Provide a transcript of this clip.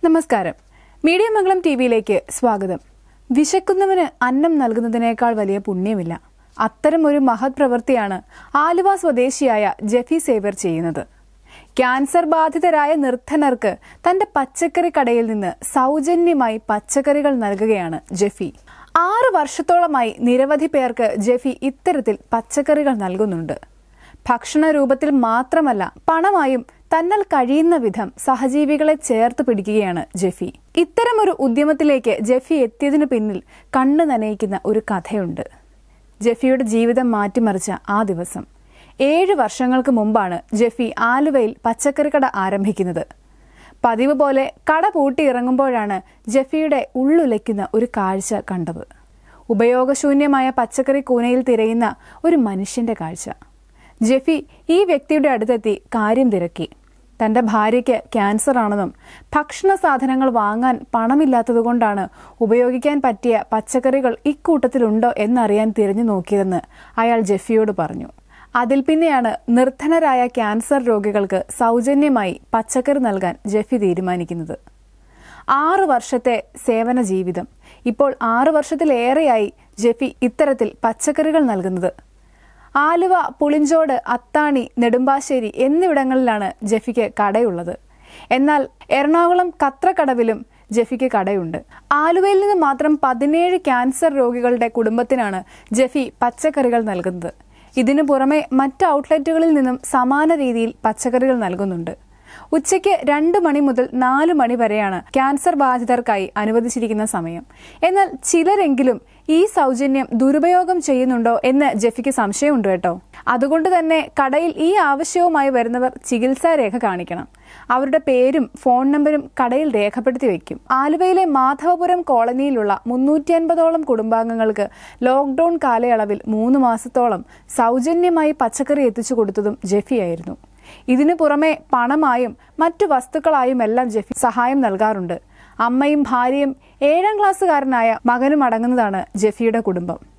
നമസ്കാരം മീഡിയ മംഗളം ടി വിയിലേക്ക് സ്വാഗതം വിശക്കുന്നവന് അന്നം നൽകുന്നതിനേക്കാൾ വലിയ പുണ്യമില്ല അത്തരം ഒരു മഹത് പ്രവൃത്തിയാണ് ആലുവ സ്വദേശിയായ ജെഫി സേവർ ചെയ്യുന്നത് ക്യാൻസർ ബാധിതരായ നിർധനർക്ക് തന്റെ പച്ചക്കറി കടയിൽ നിന്ന് സൗജന്യമായി പച്ചക്കറികൾ നൽകുകയാണ് ജെഫി ആറ് വർഷത്തോളമായി നിരവധി പേർക്ക് ജെഫി ഇത്തരത്തിൽ പച്ചക്കറികൾ നൽകുന്നുണ്ട് ഭക്ഷണ രൂപത്തിൽ മാത്രമല്ല പണമായും തന്നാൽ കഴിയുന്ന വിധം സഹജീവികളെ ചേർത്ത് പിടിക്കുകയാണ് ജെഫി ഇത്തരമൊരു ഉദ്യമത്തിലേക്ക് ജെഫി എത്തിയതിനു പിന്നിൽ കണ്ണു നനയിക്കുന്ന ഒരു കഥയുണ്ട് ജെഫിയുടെ ജീവിതം മാറ്റിമറിച്ച ആ ദിവസം ഏഴ് വർഷങ്ങൾക്ക് മുമ്പാണ് ജെഫി ആലുവയിൽ പച്ചക്കറി കട ആരംഭിക്കുന്നത് പതിവ് പോലെ കട പൂട്ടിയിറങ്ങുമ്പോഴാണ് ജെഫിയുടെ ഉള്ളുലയ്ക്കുന്ന ഒരു കാഴ്ച കണ്ടത് ഉപയോഗശൂന്യമായ പച്ചക്കറി കൂനയിൽ തിരയുന്ന ഒരു മനുഷ്യന്റെ കാഴ്ച ജെഫി ഈ വ്യക്തിയുടെ അടുത്തെത്തി കാര്യം തിരക്കി തന്റെ ഭാര്യയ്ക്ക് ക്യാൻസർ ആണെന്നും ഭക്ഷണ സാധനങ്ങൾ വാങ്ങാൻ പണമില്ലാത്തതുകൊണ്ടാണ് ഉപയോഗിക്കാൻ പറ്റിയ പച്ചക്കറികൾ ഇക്കൂട്ടത്തിലുണ്ടോ എന്നറിയാൻ തിരഞ്ഞു നോക്കിയതെന്ന് അയാൾ ജെഫിയോട് പറഞ്ഞു അതിൽ പിന്നെയാണ് നിർധനരായ ക്യാൻസർ രോഗികൾക്ക് സൗജന്യമായി പച്ചക്കറി നൽകാൻ ജെഫി തീരുമാനിക്കുന്നത് ആറു വർഷത്തെ സേവന ജീവിതം ഇപ്പോൾ ആറു വർഷത്തിലേറെയായി ജെഫി ഇത്തരത്തിൽ പച്ചക്കറികൾ നൽകുന്നത് ആലുവ പുളിഞ്ചോട് അത്താണി നെടുമ്പാശ്ശേരി എന്നിവിടങ്ങളിലാണ് ജെഫിക്ക് കടയുള്ളത് എന്നാൽ എറണാകുളം കത്രക്കടവിലും ജെഫിക്ക് കടയുണ്ട് ആലുവയിൽ നിന്ന് മാത്രം പതിനേഴ് ക്യാൻസർ രോഗികളുടെ കുടുംബത്തിനാണ് ജെഫി പച്ചക്കറികൾ നൽകുന്നത് ഇതിനു പുറമെ മറ്റ് ഔട്ട്ലെറ്റുകളിൽ നിന്നും സമാന രീതിയിൽ പച്ചക്കറികൾ നൽകുന്നുണ്ട് ഉച്ചയ്ക്ക് രണ്ട് മണി മുതൽ നാല് മണി വരെയാണ് ക്യാൻസർ ബാധിതർക്കായി അനുവദിച്ചിരിക്കുന്ന സമയം എന്നാൽ ചിലരെങ്കിലും ഈ സൗജന്യം ദുരുപയോഗം ചെയ്യുന്നുണ്ടോ എന്ന് ജെഫിക്ക് സംശയമുണ്ട് കേട്ടോ അതുകൊണ്ട് തന്നെ കടയിൽ ഈ ആവശ്യവുമായി വരുന്നവർ ചികിത്സാ രേഖ കാണിക്കണം അവരുടെ പേരും ഫോൺ നമ്പരും കടയിൽ രേഖപ്പെടുത്തി വെക്കും ആലുവയിലെ മാധവപുരം കോളനിയിലുള്ള മുന്നൂറ്റി അൻപതോളം കുടുംബാംഗങ്ങൾക്ക് ലോക്ക്ഡൌൺ കാലയളവിൽ മൂന്ന് മാസത്തോളം സൗജന്യമായി പച്ചക്കറി എത്തിച്ചു കൊടുത്തതും ജെഫിയായിരുന്നു ഇതിനു പുറമെ പണമായും മറ്റു വസ്തുക്കളായും എല്ലാം ജെഫി സഹായം നൽകാറുണ്ട് അമ്മയും ഭാര്യയും ഏഴാം ക്ലാസ്സുകാരനായ മകനും അടങ്ങുന്നതാണ് ജെഫിയുടെ കുടുംബം